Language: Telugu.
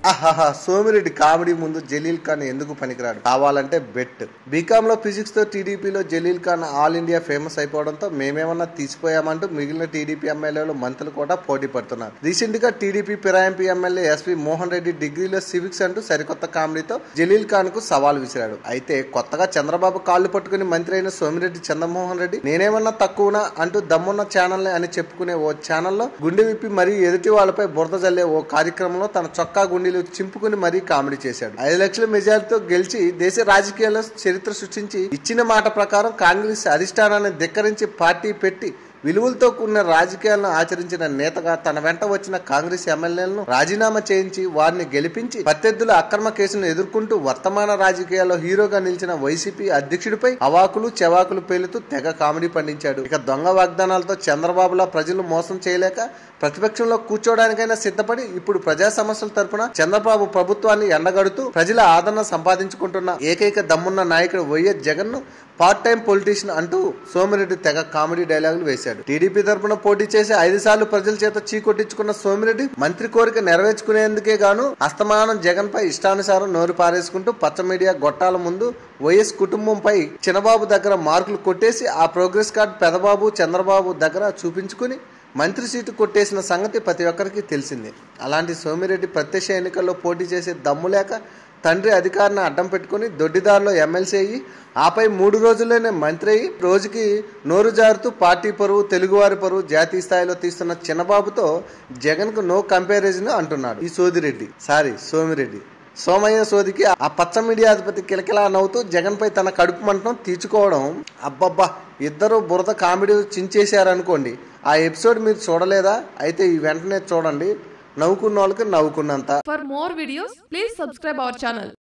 ఆహాహా సోమిరెడ్డి కామెడీ ముందు జలీల్ ఖాన్ ఎందుకు పనికిరాడు కావాలంటే బెట్ బీకామ్ లో ఫిజిక్స్ తో టీడీపీలో Jaleel Khan all India famous అయిపోవడంతో మేమేమన్నా తీసిపోయామంటూ మిగిలిన టీడీపీ ఎమ్మెల్యేలు మంత్రులు కూడా పోటీ పడుతున్నారు రీసెంట్ గా టీడీపీ పిరాయింపీ ఎమ్మెల్యే ఎస్పీ మోహన్ రెడ్డి డిగ్రీలో సివిక్స్ అంటూ సరికొత్త కామెడీతో జలీల్ ఖాన్ కు సవాల్ విసిరాడు అయితే కొత్తగా చంద్రబాబు కాళ్ళు పట్టుకుని మంత్రి అయిన సోమిరెడ్డి చంద్రమోహన్ రెడ్డి నేనేమన్నా తక్కువనా అంటూ దమ్మున్న ఛానల్ అని చెప్పుకునే ఓ ఛానల్లో గుండె విప్పి మరీ ఎదుటి వాళ్ళపై బురద జల్లే ఓ కార్యక్రమంలో తన చొక్కా గుండెలు చింపుకుని మరీ కామెడీ చేశాడు ఐదు లక్షల మెజార్టీతో గెలిచి దేశ రాజకీయాల్లో చరిత్ర సృష్టించి ఇచ్చిన మాట ప్రకారం కాంగ్రెస్ అధిష్టానాన్ని ధిక్కరించి పార్టీ పెట్టి విలువలతో కూడిన రాజకీయాలను ఆచరించిన నేతగా తన వెంట వచ్చిన కాంగ్రెస్ ఎమ్మెల్యేలను రాజీనామా చేయించి వారిని గెలిపించి ప్రత్యర్థుల అక్రమ కేసును ఎదుర్కొంటూ వర్తమాన రాజకీయాల్లో హీరోగా నిలిచిన వైసీపీ అధ్యక్షుడిపై అవాకులు చెవాకులు పేలుతూ తెగ కామెడీ పండించాడు ఇక దొంగ వాగ్దానాలతో చంద్రబాబులా ప్రజలు మోసం చేయలేక ప్రతిపక్షంలో కూర్చోవడానికైనా సిద్ధపడి ఇప్పుడు ప్రజా సమస్యల తరపున చంద్రబాబు ప్రభుత్వాన్ని ఎండగడుతూ ప్రజల ఆదరణ సంపాదించుకుంటున్న ఏకైక దమ్మున్న నాయకుడు వైఎస్ జగన్ ను పార్ట్ టైం పొలిటీషియన్ అంటూ సోమిరెడ్డి తెగ కామెడీ డైలాగులు వేశాడు టీడీపీ తరపున పోటీ చేసి ఐదు సార్లు ప్రజల చేత చీకొట్టించుకున్న సోమిరెడ్డి మంత్రి కోరిక నెరవేర్చుకునేందుకే గాను అస్తమానం జగన్ పై ఇష్టానుసారం నోరు పారేసుకుంటూ పచ్చ మీడియా గొట్టాల ముందు వైఎస్ కుటుంబంపై చిన్నబాబు దగ్గర మార్కులు కొట్టేసి ఆ ప్రోగ్రెస్ కార్డు పెదబాబు చంద్రబాబు దగ్గర చూపించుకుని మంత్రి సీటు కొట్టేసిన సంగతి ప్రతి ఒక్కరికి తెలిసిందే అలాంటి సోమిరెడ్డి ప్రత్యక్ష ఎన్నికల్లో పోటీ చేసే దమ్ము లేక తండ్రి అధికారాన్ని అడ్డం పెట్టుకుని దొడ్డిదారిలో ఎమ్మెల్సీ అయ్యి ఆపై మూడు రోజుల్లోనే మంత్రి అయ్యి రోజుకి నోరు జారుతూ పార్టీ పరువు తెలుగువారి పరువు జాతీయ స్థాయిలో తీస్తున్న చిన్నబాబుతో జగన్ కు నో కంపారిజన్ అంటున్నాడు ఈ సోదిరెడ్డి సారీ సోమిరెడ్డి సోమయ్య సోదికి ఆ పచ్చ మీడియా అధిపతి కిలకిలా నవ్వుతూ జగన్ పై తన కడుపు మంటం తీర్చుకోవడం అబ్బబ్బా ఇద్దరు బురద కామెడీ చించేశారనుకోండి ఆ ఎపిసోడ్ మీరు చూడలేదా అయితే ఈ వెంటనే చూడండి నవ్వుకున్న వాళ్ళకి నవ్వుకున్నంత For more videos, please subscribe our channel.